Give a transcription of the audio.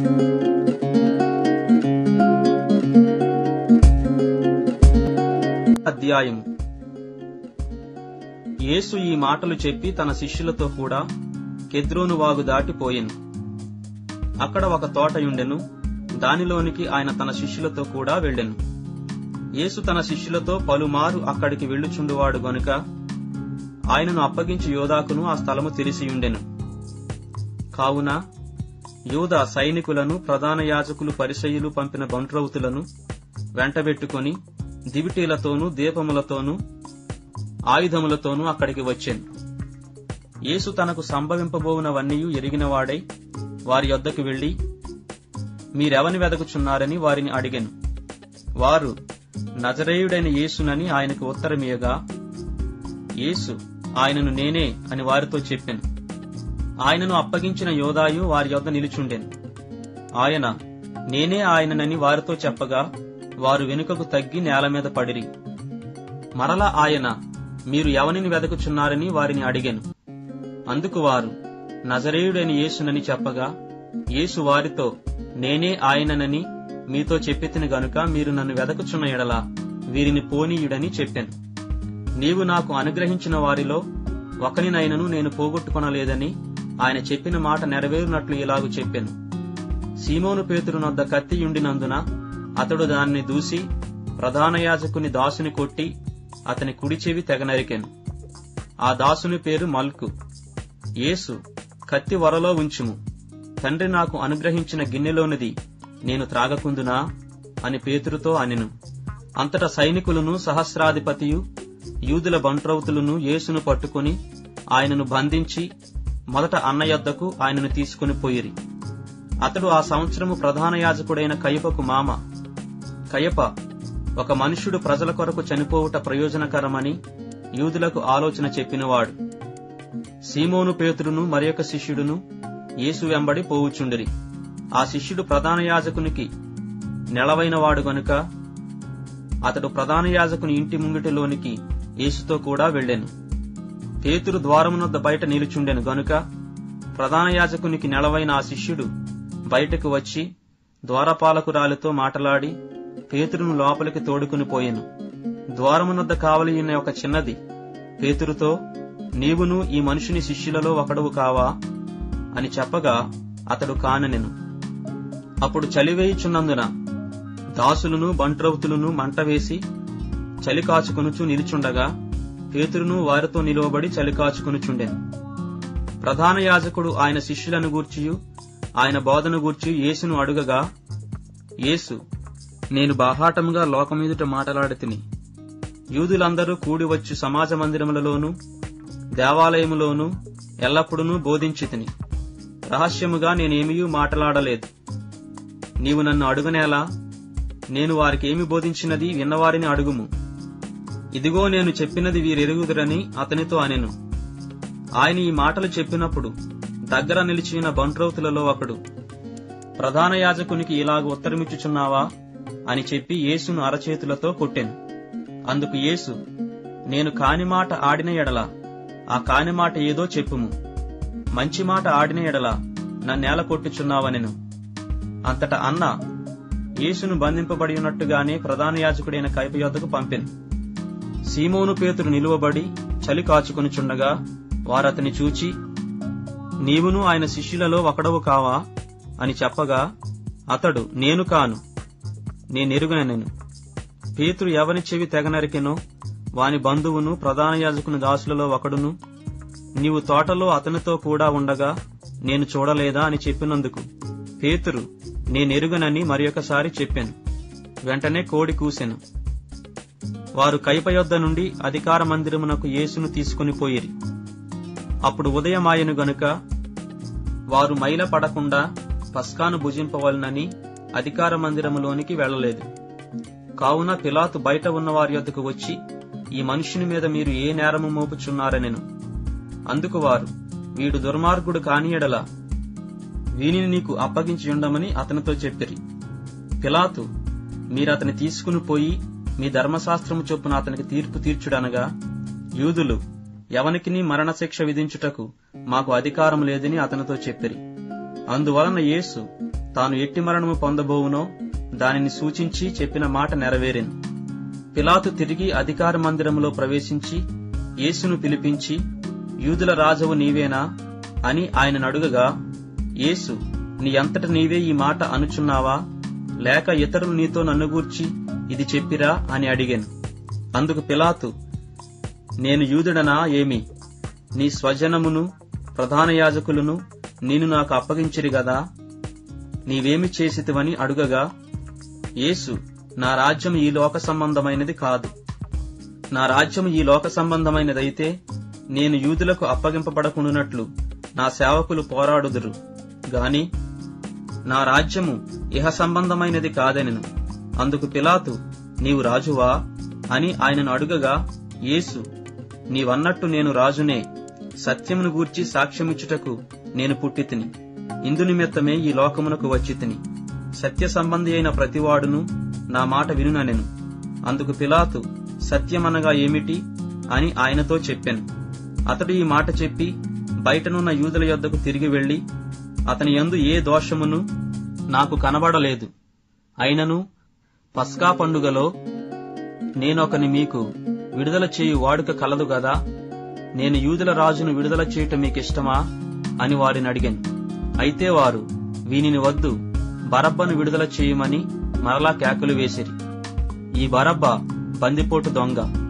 అధ్యాయము యేసు ఈ మాటలు చెప్పి తన శిష్యులతో కూడా కెద్రోను వాగు దాటిపోయెను అక్కడ ఒక తోటయుండెను దానిలోనికి ఆయన తన శిష్యులతో కూడా వెళ్ళెను యేసు తన శిష్యులతో పలుమారు అక్కడికి వెళ్ళుచుండువాడు గనుక ఆయనను అప్పగించి యోధాకును ఆ స్థలము తెలిసియుండెను కావున యూద సైనికులను ప్రధాన యాజకులు పరిసయ్యులు పంపిన బంట్రౌతులను వెంటబెట్టుకొని దివిటీలతోనూ దీపములతోనూ ఆయుధములతోనూ అక్కడికి వచ్చాను యేసు తనకు సంభవింపబోవునవన్నీ ఎరిగినవాడై వారి యొద్దకు వెళ్లి మీరెవని వెదకుచున్నారని వారిని అడిగాను వారు నజరేయుడైన యేసునని ఆయనకు ఉత్తరమియగా యేసు ఆయనను నేనే అని వారితో చెప్పాను ఆయనను అప్పగించిన యోదాయు వారి యొద్ద నిలుచుండెను ఆయన నేనే ఆయననని వారితో చెప్పగా వారు వెనుకకు తగ్గి నేల మీద పడిరి మరలా ఆయన మీరు ఎవనిని వెదకుచున్నారని వారిని అడిగాను అందుకు వారు నజరేయుడైన యేసునని చెప్పగా యేసు వారితో నేనే ఆయననని మీతో చెప్పెత్తిన గనుక మీరు నన్ను వెదకుచున్న ఎడల వీరిని పోనీయుడని చెప్పాను నీవు నాకు అనుగ్రహించిన వారిలో ఒకనినైనను నేను పోగొట్టుకొనలేదని ఆయన చెప్పిన మాట నెరవేరునట్లు ఇలాగు చెప్పాను సీమోను పేతురునొద్ద కత్తియుండినందున అతడు దాన్ని దూసి ప్రధాన యాజకుని దాసుని కొట్టి అతని కుడి చెవి తెగ నరికెను ఆ దాసుని పేరు మల్కు యేసు కత్తి వరలో ఉంచుము తండ్రి నాకు అనుగ్రహించిన గిన్నెలోనిది నేను త్రాగకుందునా అని పేతురుతో అనెను అంతటా సైనికులను సహస్రాధిపతియు యూదుల బంట్రౌతులను యేసును పట్టుకుని ఆయనను బంధించి మొదట అన్న యొద్దకు ఆయనను తీసుకుని పోయిరి అతడు ఆ సంవత్సరము ప్రధాన యాజకుడైన కయపకు మామ కయప ఒక మనుష్యుడు ప్రజల కొరకు చనిపోవుట ప్రయోజనకరమని యూదులకు ఆలోచన చెప్పినవాడు సీమోను పేతురును మరియొక శిష్యుడును యేసు వెంబడి పోవుచుండిరి ఆ శిష్యుడు ప్రధాన యాజకునికి నెలవైనవాడు గనుక అతడు ప్రధాన యాజకుని ఇంటి ముంగిటిలోనికి యేసుతో కూడా వెళ్ళెను పేతురు ద్వారమునొద్ద బయట నిలుచుండెను గనుక ప్రధాన యాజకునికి నెలవైన ఆ శిష్యుడు బయటకు వచ్చి ద్వారపాలకురాలితో మాటలాడి పేతురును లోపలికి తోడుకుని పోయెను ద్వారమునొద్ద కావలి ఉన్న ఒక చిన్నది పేతురుతో నీవును ఈ మనుషుని శిష్యులలో ఒకడువు కావా అని చెప్పగా అతడు కాననెను అప్పుడు చలివేయుచున్నందున దాసులను బంట్రౌతులను మంట వేసి చలి కాచుకొనుచు నిలుచుండగా పేతురును వారితో నిలువబడి చలి కాచుకొనుచుండెను ప్రధాన యాజకుడు ఆయన శిష్యులను గూర్చియు ఆయన బోధన గూర్చి యేసును అడుగగా యేసు నేను బాహాటముగా లోకమీదుట మాటలాడి తిని యూదులందరూ కూడి వచ్చు సమాజ మందిరములలోనూ దేవాలయములోనూ ఎల్లప్పుడూ బోధించి తిని రహస్యముగా నేనేమియూ మాటలాడలేదు నీవు నన్ను అడుగనేలా నేను వారికేమి బోధించినది విన్నవారిని అడుగుము ఇదిగో నేను చెప్పినది వీరెరుగుదురని అతనితో అనెను ఆయన ఈ మాటలు చెప్పినప్పుడు దగ్గర నిలిచిన బంట్రౌతులలో ఒకడు ప్రధాన యాజకునికి ఇలాగ ఉత్తరమిచ్చుచున్నావా అని చెప్పి యేసును అరచేతులతో కొట్టెను అందుకు యేసు నేను కాని మాట ఆడిన ఎడల ఆ కాని మాట ఏదో చెప్పుము మంచి మాట ఆడిన ఎడల నన్నేల కొట్టుచున్నావనెను అంతట అన్న యేసును బంధింపబడి ఉన్నట్టుగానే ప్రధాన యాజకుడైన కైప యొద్దకు పంపెను సీమోను పేతురు నిలువబడి చలి కాచుకొనుచుండగా వారతని చూచి నీవును ఆయన శిష్యులలో ఒకడవు కావా అని చెప్పగా అతడు నేను కాను నేనెరుగనెను పేతురు ఎవని చెవి తెగనరికెనో వాని బంధువును ప్రధాన యాజకుని దాసులలో ఒకడును నీవు తోటలో అతనితో కూడా ఉండగా నేను చూడలేదా అని చెప్పినందుకు పేతురు నేనెరుగనని మరొకసారి చెప్పాను వెంటనే కోడి కూసెను వారు కైప యొద్ద నుండి అధికార మందిరమునకు యేసును తీసుకుని పోయిరి అప్పుడు ఉదయమాయను గనుక వారు మైల పడకుండా పస్కాను భుజింపవలనని అధికార మందిరములోనికి వెళ్లలేదు కావున పిలాతు బయట ఉన్న వారి యొద్దకు వచ్చి ఈ మనుష్యుని మీద మీరు ఏ నేరము మోపుచున్నారనెను అందుకు వారు వీడు దుర్మార్గుడు కానియడలా వీనిని నీకు అప్పగించి ఉండమని అతనితో చెప్పిరి పిలాతు మీరతని తీసుకుని పోయి మీ ధర్మశాస్త్రము చొప్పున అతనికి తీర్పు తీర్చుడనగా యూదులు ఎవనికిని మరణశిక్ష విధించుటకు మాకు అధికారం లేదని అతనితో చెప్పిరి అందువలన యేసు తాను ఎట్టి మరణము పొందబోవునో దానిని సూచించి చెప్పిన మాట నెరవేరెను పిలాతు తిరిగి అధికార మందిరములో ప్రవేశించి యేసును పిలిపించి యూదుల రాజవు నీవేనా అని ఆయనను అడుగగా యేసు నీ అంతట నీవే ఈ మాట అనుచున్నావా లేక ఇతరులు నీతో నన్ను గూర్చి ఇది చెప్పిరా అని అడిగాను అందుకు పిలాతు నేను యూదుడనా ఏమి నీ స్వజనమును ప్రధాన యాజకులను నేను నాకు అప్పగించిరి గదా నీవేమి చేసితివని అడుగగా యేసు నా రాజ్యం ఈ లోక సంబంధమైనది కాదు నా రాజ్యం ఈ లోక సంబంధమైనదైతే నేను యూదులకు అప్పగింపబడకుండునట్లు నా సేవకులు పోరాడుదురు గాని నా రాజ్యము ఇహ సంబంధమైనది కాదనెను అందుకు పిలాతు నీవు రాజువా అని ఆయనను అడుగగా యేసు నీవన్నట్టు నేను రాజునే సత్యమును గూర్చి సాక్ష్యమిచ్చుటకు నేను పుట్టి తిని ఇందు నిమిత్తమే ఈ లోకమునకు వచ్చి తిని సత్య సంబంధి అయిన ప్రతివాడును నా మాట వినుననెను అందుకు పిలాతు సత్యమనగా ఏమిటి అని ఆయనతో చెప్పాను అతడు ఈ మాట చెప్పి బయటనున్న యూదుల యొద్దకు తిరిగి వెళ్లి అతని యందు ఏ దోషమును నాకు కనబడలేదు అయినను పస్కా పండుగలో నేనొకని మీకు విడుదల చేయు వాడుక కలదు గదా నేను యూదుల రాజును విడుదల చేయటం మీకిష్టమా అని వారిని అడిగాను అయితే వారు వీనిని వద్దు బరబ్బను విడుదల చేయమని మరలా కేకలు వేసిరి ఈ బరబ్బ బందిపోటు దొంగ